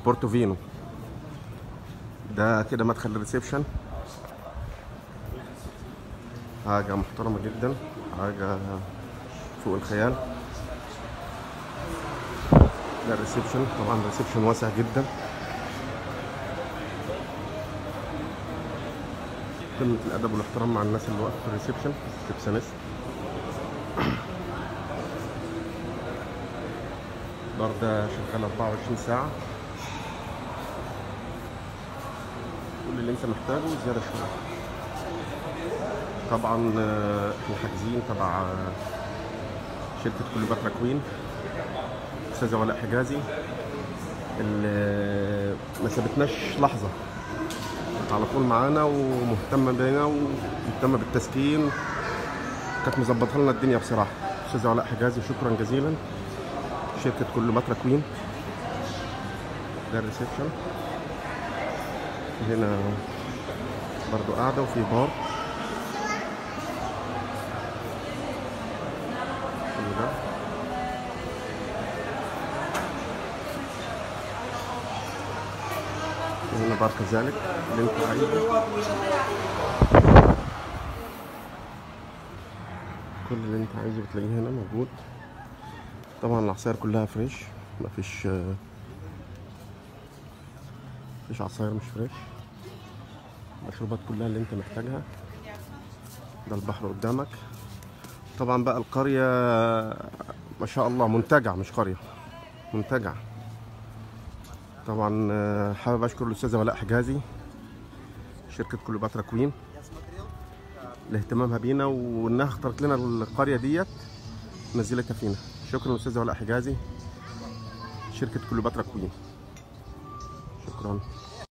بورتو فينو ده كده مدخل الريسبشن حاجة محترمة جدا حاجة فوق الخيال ده الريسبشن طبعا الريسبشن واسع جدا قمة الأدب والاحترام مع الناس اللي واقفة في الريسبشن ريسبشنست البار ده شغال 24 ساعة كل اللي انت محتاجه زيادة شوية طبعا آه، احنا حاجزين تبع آه، شركة كليوباترا كوين أستاذة ولاء حجازي اللي ما سابتناش لحظة على طول معانا ومهتمة بينا ومهتمة بالتسكين كانت مظبطة لنا الدنيا بصراحة أستاذة ولاء حجازي شكرا جزيلا شركة كليوباترا كوين ده الريسبشن هنا برضو قاعدة وفي بار كل ده هنا بار كذلك اللي انت عايزه كل اللي انت عايزه بتلاقيه هنا موجود طبعا العصاير كلها فريش مفيش مفيش عصاير مش فريش المشروبات كلها اللي انت محتاجها ده البحر قدامك طبعا بقى القرية ما شاء الله منتجع مش قرية منتجع طبعا آه، حابب اشكر الاستاذه ولاء حجازي شركه كليوباترا كوين لاهتمامها بينا وانها اختارت لنا القريه ديت نزلتها فينا شكرا الاستاذه ولاء حجازي شركه كليوباترا كوين شكرا